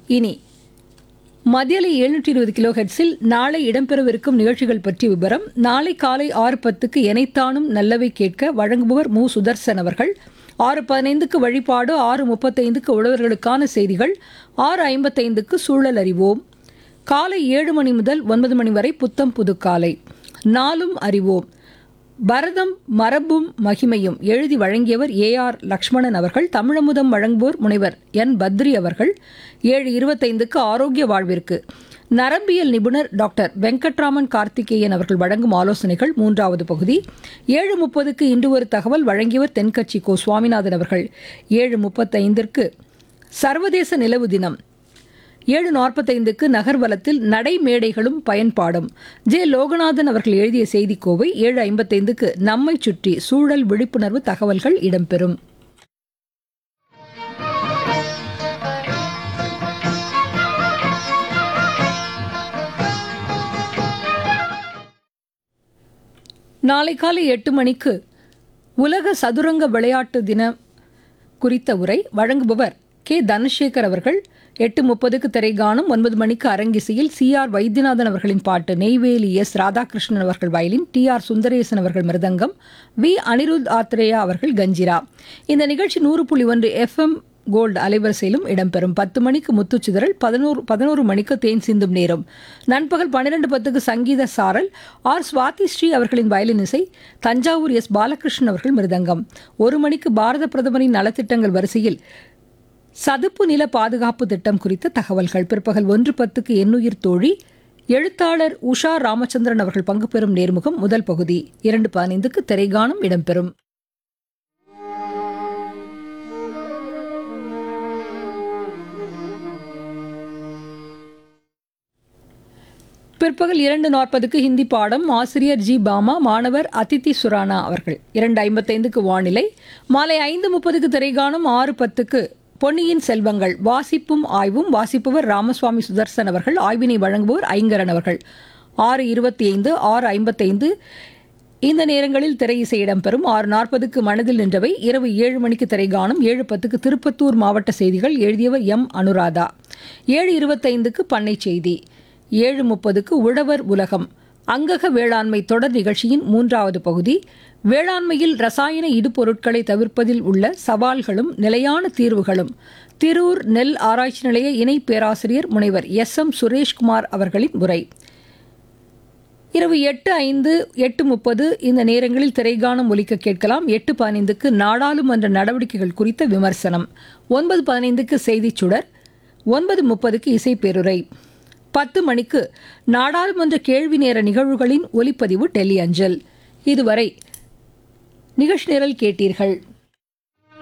இனி மதியலை எழுநூற்றி இருபது கிலோ ஹெட்ஸில் நாளை இடம்பெறவிருக்கும் நிகழ்ச்சிகள் பற்றிய விவரம் நாளை காலை ஆறு பத்துக்கு எனைத்தானும் நல்லவை கேட்க வழங்குபவர் மு சுதர்சன் அவர்கள் ஆறு பதினைந்துக்கு வழிபாடு ஆறு முப்பத்தைந்துக்கு உழவர்களுக்கான செய்திகள் ஆறு ஐம்பத்தைந்துக்கு சூழல் அறிவோம் காலை ஏழு மணி முதல் ஒன்பது மணி வரை புத்தம் புது காலை நாளும் அறிவோம் பரதம் மரபும் மகிமையும் எழுதி வழங்கியவர் ஏ ஆர் லக்ஷ்மணன் அவர்கள் தமிழமுதம் வழங்குவோர் முனைவர் என் பத்ரி அவர்கள் ஏழு இருபத்தைந்துக்கு ஆரோக்கிய வாழ்விற்கு நரம்பியல் நிபுணர் டாக்டர் வெங்கட்ராமன் கார்த்திகேயன் அவர்கள் வழங்கும் ஆலோசனைகள் மூன்றாவது பகுதி ஏழு முப்பதுக்கு இன்று ஒரு தகவல் வழங்கியவர் தென்கட்சி கோ சுவாமிநாதன் அவர்கள் ஏழு முப்பத்தைந்திற்கு சர்வதேச நிலவு தினம் ஏழு நாற்பத்தைந்துக்கு நகர்வலத்தில் நடைமேடைகளும் பயன்பாடும் ஜே லோகநாதன் அவர்கள் எழுதிய செய்திக்கோவை ஏழு ஐம்பத்தைந்துக்கு நம்மை சுற்றி சூழல் விழிப்புணர்வு தகவல்கள் இடம்பெறும் நாளை காலை எட்டு மணிக்கு உலக சதுரங்க விளையாட்டு தின குறித்த உரை வழங்குபவர் கே தனசேகர் அவர்கள் எட்டு முப்பதுக்கு திரைகாணும் ஒன்பது மணிக்கு அரங்கிசையில் சி ஆர் வைத்தியநாதன் அவர்களின் பாட்டு நெய்வேலி எஸ் ராதாகிருஷ்ணன் அவர்கள் வயலின் டி ஆர் சுந்தரேசன் அவர்கள் மிருதங்கம் வி அனிருத் ஆத்ரேயா அவர்கள் கஞ்சிரா இந்த நிகழ்ச்சி நூறு புள்ளி ஒன்று எஃப்எம் கோல்டு அலைவரிசையிலும் இடம்பெறும் பத்து மணிக்கு முத்துச்சிதறல் பதினோரு பதினோரு மணிக்கு தேன் சிந்தும் நேரம் நண்பகல் பன்னிரெண்டு பத்துக்கு சங்கீத சாரல் ஆர் சுவாதி ஸ்ரீ அவர்களின் வயலின் இசை தஞ்சாவூர் எஸ் பாலகிருஷ்ணன் அவர்கள் மிருதங்கம் ஒரு மணிக்கு பாரத பிரதமரின் நலத்திட்டங்கள் வரிசையில் சதுப்பு நில பாதுகாப்பு திட்டம் குறித்த தகவல்கள் பிற்பகல் ஒன்று பத்துக்கு எண்ணுயிர் தோழி எழுத்தாளர் உஷா ராமச்சந்திரன் அவர்கள் பங்கு பெறும் நேர்முகம் முதல் பகுதி இரண்டு பதினைந்துக்கு திரைகானம் இடம்பெறும் பிற்பகல் இரண்டு நாற்பதுக்கு ஹிந்தி பாடம் ஆசிரியர் ஜி பாமா மாணவர் அதித்தி சுரானா அவர்கள் இரண்டு ஐம்பத்தைந்துக்கு வானிலை மாலை ஐந்து முப்பதுக்கு திரைகாணும் ஆறு பத்துக்கு பொன்னியின் செல்வங்கள் வாசிப்பும் ஆய்வும் வாசிப்பவர் ராமசுவாமி சுதர்சன் அவர்கள் ஆய்வினை வழங்குபவர் ஐங்கரன் அவர்கள் ஆறு இருபத்தி ஐந்து ஆறு ஐம்பத்தைந்து இந்த நேரங்களில் திரை இசை இடம்பெறும் ஆறு நாற்பதுக்கு மனதில் நின்றவை இரவு ஏழு மணிக்கு திரைகாணும் ஏழு பத்துக்கு திருப்பத்தூர் மாவட்ட செய்திகள் எழுதியவர் எம் அனுராதா ஏழு இருபத்தைந்துக்கு பண்ணை செய்தி ஏழு முப்பதுக்கு உழவர் உலகம் அங்கக வேளாண்மை தொடர் நிகழ்ச்சியின் மூன்றாவது பகுதி வேளாண்மையில் ரசாயன இடுபொருட்களை தவிர்ப்பதில் உள்ள சவால்களும் நிலையான தீர்வுகளும் திரூர் நெல் ஆராய்ச்சி நிலைய இணை பேராசிரியர் முனைவர் எஸ் எம் சுரேஷ்குமார் அவர்களின் உரை இரவு எட்டு ஐந்து எட்டு முப்பது இந்த நேரங்களில் திரைகானம் ஒலிக்க கேட்கலாம் எட்டு பதினைந்துக்கு நாடாளுமன்ற நடவடிக்கைகள் குறித்த விமர்சனம் ஒன்பது பதினைந்துக்கு செய்திச் சுடர் ஒன்பது முப்பதுக்கு இசைப்பேருரை பத்து மணிக்கு நாடாளுமன்ற கேள்வி நேர நிகழ்வுகளின் ஒலிப்பதிவு டெல்லி அஞ்சல் இதுவரை நிகழ்ச்சி நிரல் கேட்டீர்கள்